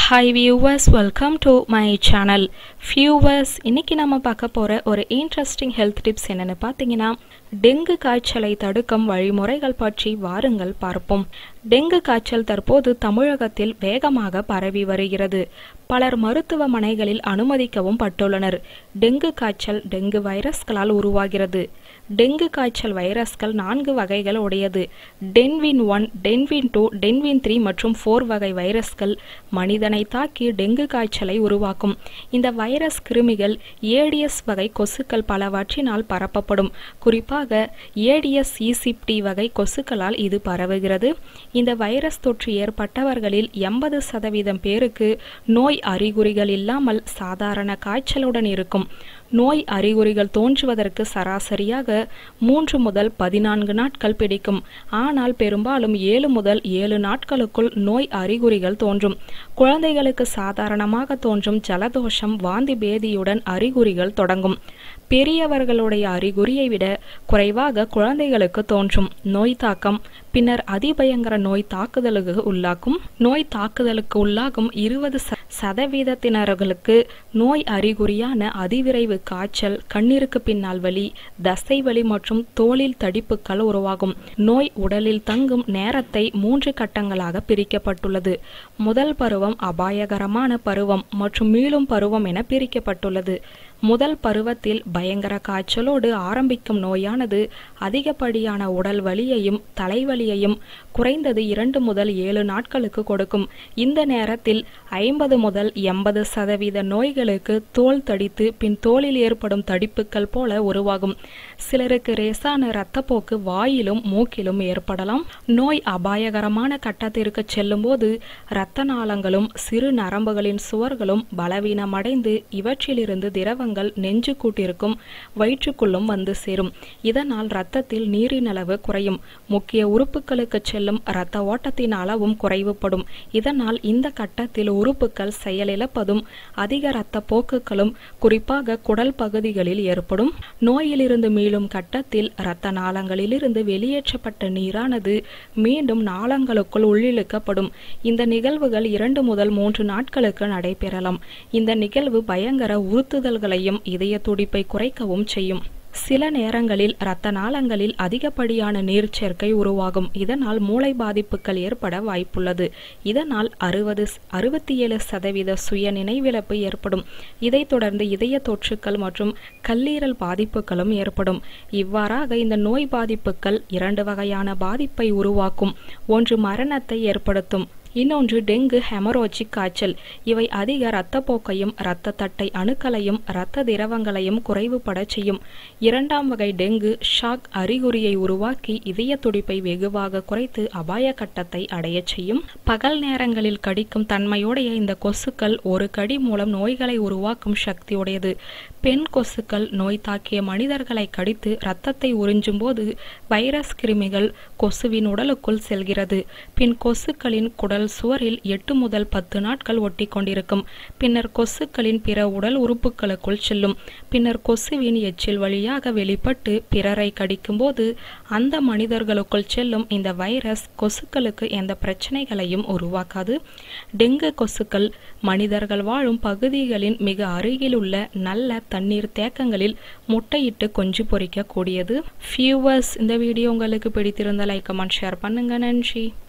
hi viewers welcome to my channel viewers இன்னைக்கு நம்ம பார்க்க போகிற ஒரு இன்ட்ரெஸ்டிங் ஹெல்த் டிப்ஸ் என்னென்னு பார்த்தீங்கன்னா டெங்கு காய்ச்சலை தடுக்கும் வழிமுறைகள் பற்றி வாருங்கள் பார்ப்போம் டெங்கு காய்ச்சல் தற்போது தமிழகத்தில் வேகமாக பரவி வருகிறது பலர் மருத்துவமனைகளில் அனுமதிக்கவும் பட்டுள்ளனர் டெங்கு காய்ச்சல் டெங்கு வைரஸ்களால் உருவாகிறது டெங்கு காய்ச்சல் வைரஸ்கள் நான்கு வகைகள் உடையது டென்வின் ஒன் டென்வின் டூ டென்வின் த்ரீ மற்றும் ஃபோர் வகை வைரஸ்கள் மனிதனை தாக்கி டெங்கு காய்ச்சலை உருவாக்கும் இந்த வைரஸ் கிருமிகள் ஏடிஎஸ் வகை கொசுக்கள் பலவற்றினால் பரப்பப்படும் குறிப்பாக ஏடிஎஸ் ஈசிப்டி வகை கொசுக்களால் இது பரவுகிறது இந்த வைரஸ் தொற்று ஏற்பட்டவர்களில் எண்பது சதவீதம் பேருக்கு நோய் அறிகுறிகள் இல்லாமல் சாதாரண காய்ச்சலுடன் இருக்கும் நோய் அறிகுறிகள் தோன்றுவதற்கு சராசரியாக மூன்று முதல் பதினான்கு நாட்கள் பிடிக்கும் ஆனால் பெரும்பாலும் ஏழு முதல் ஏழு நாட்களுக்குள் நோய் அறிகுறிகள் தோன்றும் குழந்தைகளுக்கு சாதாரணமாக தோன்றும் ஜலதோஷம் வாந்தி பேதியுடன் அறிகுறிகள் தொடங்கும் பெரியவர்களுடைய அறிகுறியை விட குறைவாக குழந்தைகளுக்கு தோன்றும் நோய் தாக்கம் பின்னர் அதிபயங்கர நோய் தாக்குதலுக்கு உள்ளாக்கும் நோய் தாக்குதலுக்கு உள்ளாகும் இருபது சதவீதத்தினர்களுக்கு நோய் அறிகுறியான அதிவிரைவு காய்ச்சல் கண்ணீருக்கு பின்னால் வலி தசை வலி மற்றும் தோலில் தடிப்புகள் உருவாகும் நோய் உடலில் தங்கும் நேரத்தை மூன்று கட்டங்களாக பிரிக்கப்பட்டுள்ளது முதல் பருவம் அபாயகரமான பருவம் மற்றும் மீளும் பருவம் என பிரிக்கப்பட்டுள்ளது முதல் பருவத்தில் பயங்கர காய்ச்சலோடு ஆரம்பிக்கும் நோயானது அதிகப்படியான உடல் வலியையும் தலைவலியையும் குறைந்தது இரண்டு முதல் ஏழு நாட்களுக்கு கொடுக்கும் இந்த நேரத்தில் ஐம்பது முதல் எண்பது சதவீத நோய்களுக்கு தோல் தடித்து பின் தோலில் ஏற்படும் தடிப்புகள் போல உருவாகும் சிலருக்கு ரேசான இரத்தப்போக்கு வாயிலும் மூக்கிலும் ஏற்படலாம் நோய் அபாயகரமான கட்டத்திற்கு செல்லும்போது இரத்த நாளங்களும் சிறு நரம்புகளின் சுவர்களும் பலவீனமடைந்து இவற்றிலிருந்து திரவங்கள் நெஞ்சு கூட்டிற்கும் வயிற்றுக்குள்ளும் வந்து சேரும் இதனால் இரத்தத்தில் நீரின் அளவு குறையும் முக்கிய உறுப்புகளுக்கு செல்லும் இரத்த ஓட்டத்தின் அளவும் குறைவுபடும் இதனால் இந்த கட்டத்தில் உறுப்புகள் செயலிழப்பதும் அதிக இரத்த போக்குகளும் குறிப்பாக குடல் பகுதிகளில் ஏற்படும் நோயிலிருந்து மீளும் கட்டத்தில் இரத்த நாளங்களிலிருந்து வெளியேற்றப்பட்ட நீரானது மீண்டும் நாளங்களுக்குள் உள்ளிழுக்கப்படும் இந்த நிகழ்வுகள் இரண்டு முதல் மூன்று நாட்களுக்கு நடைபெறலாம் இந்த நிகழ்வு பயங்கர உறுத்துதல்களையும் இதய துடிப்பை குறைக்கவும் செய்யும் சில நேரங்களில் இரத்த நாளங்களில் அதிகப்படியான நீர் சேர்க்கை உருவாகும் இதனால் மூளை பாதிப்புகள் ஏற்பட வாய்ப்புள்ளது இதனால் அறுபது அறுபத்தி ஏழு சதவீத சுய நினைவிழப்பு ஏற்படும் இதைத் தொடர்ந்து இதய தொற்றுக்கள் மற்றும் கல்லீரல் பாதிப்புகளும் ஏற்படும் இவ்வாறாக இந்த நோய் பாதிப்புகள் இரண்டு வகையான பாதிப்பை உருவாக்கும் ஒன்று மரணத்தை ஏற்படுத்தும் இன்னொன்று டெங்கு ஹெமரோஜிக் காய்ச்சல் இவை அதிக இரத்தப்போக்கையும் இரத்த தட்டை அணுக்களையும் இரத்த திரவங்களையும் குறைவுபட செய்யும் இரண்டாம் வகை டெங்கு ஷாக் அறிகுறியை உருவாக்கி இதய துடிப்பை வெகுவாக குறைத்து அபாய கட்டத்தை அடையச் செய்யும் பகல் நேரங்களில் கடிக்கும் தன்மையுடைய இந்த கொசுக்கள் ஒரு கடி மூலம் நோய்களை உருவாக்கும் சக்தியுடையது பெண் கொசுக்கள் நோய் தாக்கிய மனிதர்களை கடித்து இரத்தத்தை உறிஞ்சும் போது வைரஸ் கிருமிகள் கொசுவின் உடலுக்குள் செல்கிறது பின் கொசுக்களின் குடல் சுவரில் எட்டு முதல் பத்து நாட்கள் ஒட்டி கொண்டிருக்கும் பின்னர் கொசுக்களின் பிற உடல் உறுப்புகளுக்குள் செல்லும் பின்னர் கொசுவின் எச்சில் வழியாக வெளிப்பட்டு பிறரை கடிக்கும்போது அந்த மனிதர்களுக்குள் செல்லும் இந்த வைரஸ் கொசுக்களுக்கு எந்த பிரச்சனைகளையும் உருவாக்காது டெங்கு கொசுக்கள் மனிதர்கள் வாழும் பகுதிகளின் மிக அருகில் உள்ள நல்ல தண்ணீர் தேக்கங்களில் முட்டையிட்டு கொஞ்சி பொறிக்க கூடியது ஃபியூவர்ஸ் இந்த வீடியோ உங்களுக்கு பிடித்திருந்த லைக் கமெண்ட் ஷேர் பண்ணுங்க நன்றி